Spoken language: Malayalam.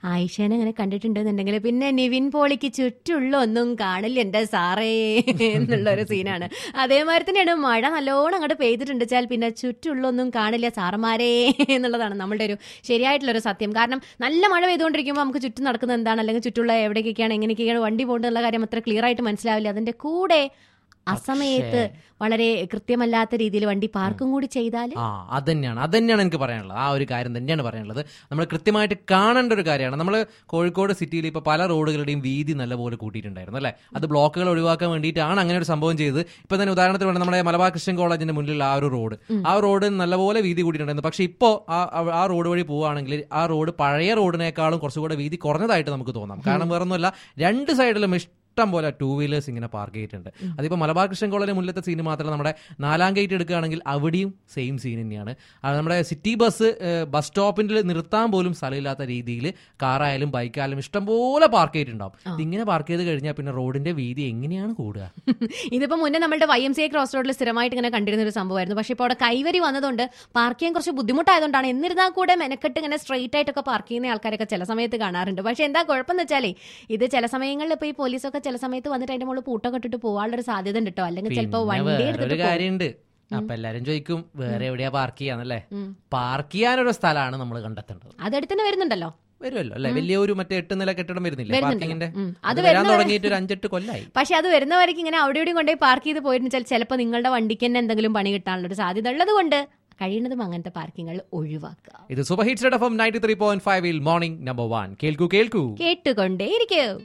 ആയിഷേനെ അങ്ങനെ കണ്ടിട്ടുണ്ടെന്നുണ്ടെങ്കിൽ പിന്നെ നിവിൻ പോളിക്ക് ചുറ്റുള്ള ഒന്നും കാണില്ല എന്റെ സാറേ എന്നുള്ള ഒരു സീനാണ് അതേമാതിരി തന്നെയാണ് മഴ നല്ലോണം അങ്ങോട്ട് പെയ്തിട്ടുണ്ട് വെച്ചാൽ പിന്നെ ചുറ്റുള്ള ഒന്നും കാണില്ല സാറന്മാരേ എന്നുള്ളതാണ് നമ്മളുടെ ഒരു ശരിയായിട്ടുള്ള ഒരു സത്യം കാരണം നല്ല മഴ പെയ്തുകൊണ്ടിരിക്കുമ്പോൾ നമുക്ക് ചുറ്റും നടക്കുന്നത് എന്താണ് അല്ലെങ്കിൽ ചുറ്റുള്ള എവിടേക്കൊക്കെയാണ് എങ്ങനെയൊക്കെയാണ് വണ്ടി പോകേണ്ടതുള്ള കാര്യം അത്ര ക്ലിയർ ആയിട്ട് മനസ്സിലാവില്ല അതിന്റെ കൂടെ അസമയത്ത് വളരെ കൃത്യമല്ലാത്ത രീതിയിൽ വണ്ടി പാർക്കും കൂടി ചെയ്താൽ ആ അതന്നെയാണ് അതന്നെയാണ് എനിക്ക് പറയാനുള്ളത് ആ ഒരു കാര്യം തന്നെയാണ് പറയാനുള്ളത് നമ്മൾ കൃത്യമായിട്ട് കാണേണ്ട ഒരു കാര്യമാണ് നമ്മൾ കോഴിക്കോട് സിറ്റിയിൽ ഇപ്പോൾ പല റോഡുകളുടെയും വീതി നല്ലപോലെ കൂട്ടിയിട്ടുണ്ടായിരുന്നു അല്ലേ അത് ബ്ലോക്കുകൾ ഒഴിവാക്കാൻ വേണ്ടിയിട്ടാണ് അങ്ങനെ ഒരു സംഭവം ചെയ്തത് ഇപ്പൊ തന്നെ ഉദാഹരണത്തിന് വേണം നമ്മുടെ മലബാർ ക്രിസ്ത്യൻ കോളേജിന്റെ മുന്നിലുള്ള ആ ഒരു റോഡ് ആ റോഡ് നല്ലപോലെ വീതി കൂട്ടിയിട്ടുണ്ടായിരുന്നു പക്ഷേ ഇപ്പോൾ ആ ആ- ആ റോഡ് വഴി പോവുകയാണെങ്കിൽ ആ റോഡ് പഴയ റോഡിനേക്കാളും കുറച്ചുകൂടെ വീതി കുറഞ്ഞതായിട്ട് നമുക്ക് തോന്നാം കാരണം വേറൊന്നുമല്ല രണ്ട് സൈഡിലും ഇഷ്ടം പോലെ ടൂ വീലേഴ്സ് ഇങ്ങനെ പാർക്ക് ചെയ്തിട്ടുണ്ട് അതിപ്പോൾ മലബാർ കൃഷ്ണൻ കോളേജിലെ മുന്നിലത്തെ സീൻ മാത്രമല്ല നമ്മുടെ നാലാം ഗേറ്റ് എടുക്കുകയാണെങ്കിൽ അവിടെയും സെയിം സീൻ തന്നെയാണ് അത് നമ്മുടെ സിറ്റി ബസ് ഏഹ്, ബസ് സ്റ്റോപ്പിൽ നിർത്താൻ പോലും സ്ഥലമില്ലാത്ത രീതിയിൽ കാറായാലും ബൈക്കായാലും ഇഷ്ടംപോലെ പാർക്ക് ചെയ്തിട്ടുണ്ടാവും ഇതിങ്ങനെ പാർക്ക് ചെയ്ത് കഴിഞ്ഞാൽ പിന്നെ റോഡിന്റെ വീതി എങ്ങനെയാണ് കൂടുക ഇതിപ്പോ മുന്നേ നമ്മുടെ വൈ എം സി ക്രോസ് റോഡിൽ സ്ഥിരമായിട്ട് ഇങ്ങനെ കണ്ടിരുന്ന ഒരു സംഭവമായിരുന്നു പക്ഷേ ഇപ്പോൾ അവിടെ കൈവരി വന്നതുകൊണ്ട് പാർക്ക് ചെയ്യാൻ കുറച്ച് ബുദ്ധിമുട്ടായതുകൊണ്ടാണ് എന്നിരുന്നാൽ കൂടെ മെനക്കെട്ട് ഇങ്ങനെ സ്ട്രെയിറ്റ് ആയിട്ടൊക്കെ പാർക്ക് ചെയ്യുന്ന ആൾക്കാരൊക്കെ ചില സമയത്ത് കാണാറുണ്ട് പക്ഷേ എന്താ കുഴപ്പമെന്ന് വെച്ചാലേ ഇത് ചില സമയങ്ങളിൽ ഇപ്പോൾ ഈ പോലീസൊക്കെ ചില സമയത്ത് വന്നിട്ട് അതിന്റെ മുകളിൽ പൂട്ടൊക്കെ ഇട്ടിട്ട് പോകാനുള്ള ഒരു സാധ്യത ഉണ്ട് കേട്ടോ അല്ലെങ്കിൽ ചിലപ്പോൾ പിന്നെ വണ്ടി വേറൊരു എടുത്തിട്ട് പോകും. കാര്യമുണ്ട് അപ്പൊ എല്ലാരും ചോദിക്കും വേറെ എവിടെയാ പാർക്ക് ചെയ്യാന്നല്ലേ പാർക്ക് ചെയ്യാനൊരു സ്ഥലമാണ് നമ്മൾ കണ്ടെത്തേണ്ടത് അതെടുത്ത് തന്നെ വരുന്നുണ്ടല്ലോ വരുമല്ലോ അല്ലെ വലിയൊരു മറ്റേ എട്ട് നില കെട്ടിടം വരുന്നില്ലേ വരുന്നുണ്ടല്ലോ. പാർക്കിങ്ങിന്റെ ഉം. അത് അത് വരാൻ വരുന്നവരെ- തുടങ്ങിയിട്ട് ഒരു അഞ്ചെട്ട് കൊല്ലായി പക്ഷെ അത് വരുന്നവരേക്ക് ഇങ്ങനെ അവിടെ ഇവിടെയും കൊണ്ടുപോയി പാർക്ക് ചെയ്ത് പോയിരുന്നെച്ചാൽ ചിലപ്പോൾ നിങ്ങളുടെ വണ്ടിക്ക് തന്നെ എന്തെങ്കിലും പണി കിട്ടാനുള്ള ഒരു സാധ്യത ഉള്ളത് കൊണ്ട് കഴിയുന്നതും അങ്ങനത്തെ പാർക്കിങ്ങൾ ഒഴിവാക്കുക ഇത് super hits F M ninety three point ഫൈവിൽ മോർണിംഗ് നമ്പർ വൺ കേൾക്കൂ കേൾക്കൂ കേട്ടുകൊണ്ടേയിരിക്കും